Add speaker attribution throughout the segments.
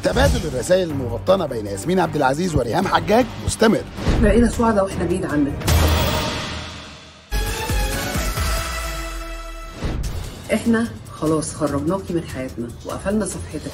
Speaker 1: تبادل الرسائل المبطنه بين ياسمين عبد العزيز وريهام حجاج مستمر
Speaker 2: بقينا سعداء واحنا بعيد عنك احنا خلاص خرجناكي من حياتنا وقفلنا صفحتك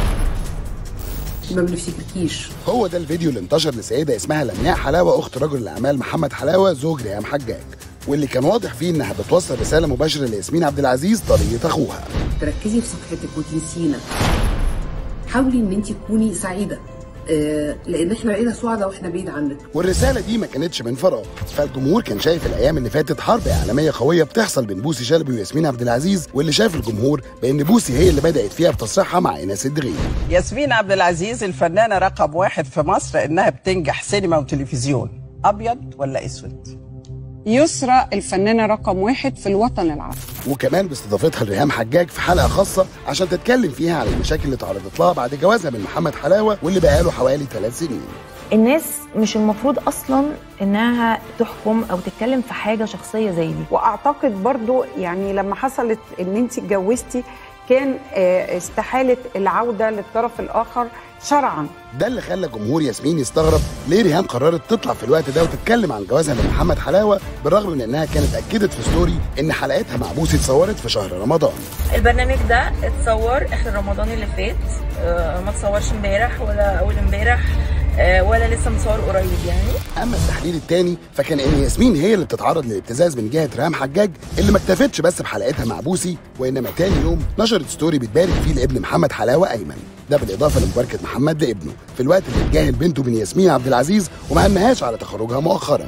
Speaker 2: ما بنفتكركيش
Speaker 1: هو ده الفيديو اللي انتشر لسيده اسمها لمياء حلاوه اخت رجل الاعمال محمد حلاوه زوج ريهام حجاج واللي كان واضح فيه انها بتوصل رساله مباشره لياسمين عبد العزيز طريقه اخوها
Speaker 2: تركزي في صفحتك وتنسينا حاولي ان انت تكوني سعيده آه، لان احنا بقينا سعداء واحنا بعيد عنك
Speaker 1: والرساله دي ما كانتش من فراغ فالجمهور كان شايف الايام اللي فاتت حرب اعلاميه قويه بتحصل بين بوسي شلبي وياسمين عبد العزيز واللي شاف الجمهور بان بوسي هي اللي بدات فيها بتصريحها مع ايناس الدغيل
Speaker 3: ياسمين عبد العزيز الفنانة رقم واحد في مصر إنها بتنجح سينما وتلفزيون أبيض ولا أسود؟
Speaker 4: يسرى الفنانة رقم واحد في الوطن العربي
Speaker 1: وكمان باستضافتها لريهام حجاج في حلقه خاصه عشان تتكلم فيها عن المشاكل اللي تعرضت لها بعد جوازها من محمد حلاوه واللي بقاله حوالي ثلاث سنين
Speaker 5: الناس مش المفروض اصلا انها تحكم او تتكلم في حاجه شخصيه زي دي
Speaker 4: واعتقد برضو يعني لما حصلت ان انت اتجوزتي كان آه، استحالة العودة للطرف الآخر شرعا
Speaker 1: ده اللي خلى جمهور ياسمين يستغرب ليه ريهام قررت تطلع في الوقت ده وتتكلم عن جوازها من محمد حلاوه بالرغم من انها كانت اكدت في ستوري ان حلقتها مع بوسي اتصورت في شهر رمضان
Speaker 6: البرنامج ده اتصور اخر رمضان اللي فات آه، ما اتصورش امبارح ولا اول امبارح آه، ولا لسه متصور قريب يعني
Speaker 1: اما التحليل الثاني فكان ان ياسمين هي اللي بتتعرض للابتزاز من جهه ريهام حجاج اللي ما اكتفتش بس بحلقتها مع بوسي وانما تاني يوم نشرت ستوري بتبارك فيه لابن محمد حلاوه ايمن ده بالاضافه لمباركه محمد لابنه في الوقت اللي اتجاهل بنته من ياسمين عبد العزيز وما همهاش على تخرجها مؤخرا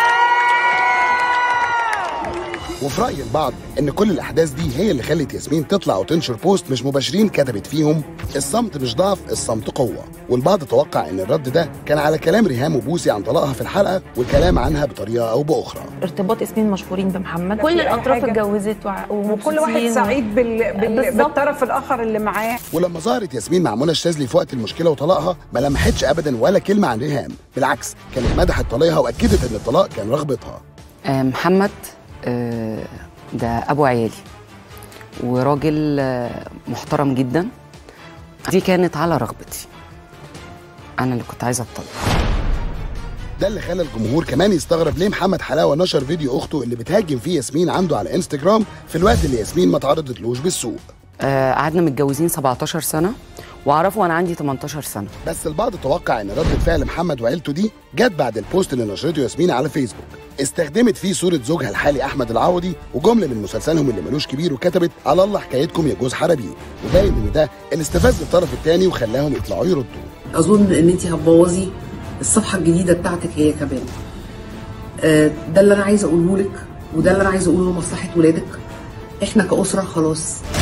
Speaker 1: وفي راي البعض ان كل الاحداث دي هي اللي خلت ياسمين تطلع وتنشر بوست مش مباشرين كتبت فيهم الصمت مش ضعف الصمت قوه والبعض توقع ان الرد ده كان على كلام ريهام وبوسي عن طلاقها في الحلقه والكلام عنها بطريقه او باخرى
Speaker 5: ارتباط اسمين مشهورين بمحمد
Speaker 4: في
Speaker 5: كل
Speaker 4: أي
Speaker 5: الاطراف
Speaker 4: حاجة.
Speaker 5: اتجوزت وع-
Speaker 4: وكل واحد
Speaker 5: ومبسوطين.
Speaker 4: سعيد بال... بال...
Speaker 5: بالظبط.
Speaker 4: بالطرف الآخر اللي معاه
Speaker 1: ولما ظهرت ياسمين مع منى الشاذلي في وقت المشكله وطلاقها ما لمحتش ابدا ولا كلمه عن ريهام بالعكس كانت مدحت طليقها واكدت ان الطلاق كان رغبتها
Speaker 7: آه، محمد آه، ده ابو عيالي وراجل آه، محترم جدا دي كانت على رغبتي انا اللي كنت عايزه اتطلق
Speaker 1: ده اللي خلى الجمهور كمان يستغرب ليه محمد حلاوه نشر فيديو اخته اللي بتهاجم فيه ياسمين عنده على انستجرام في الوقت اللي ياسمين ما تعرضتلوش بالسوق
Speaker 7: آه، قعدنا متجوزين 17 سنه واعرفه وانا عندي 18 سنه
Speaker 1: بس البعض توقع ان ردة فعل محمد وعيلته دي جت بعد البوست اللي نشرته ياسمين على فيسبوك استخدمت فيه صورة زوجها الحالي أحمد العوضي وجملة من مسلسلهم اللي ملوش كبير وكتبت على الله حكايتكم يا جوز حرابيل وباين إن ده اللي استفز الطرف الثاني وخلاهم يطلعوا يردوا
Speaker 2: اظن ان انت هتبوظي الصفحه الجديده بتاعتك هي كمان آه، ده اللي انا عايزه اقوله لك وده اللي انا عايزه اقوله لمصلحه ولادك احنا كاسره خلاص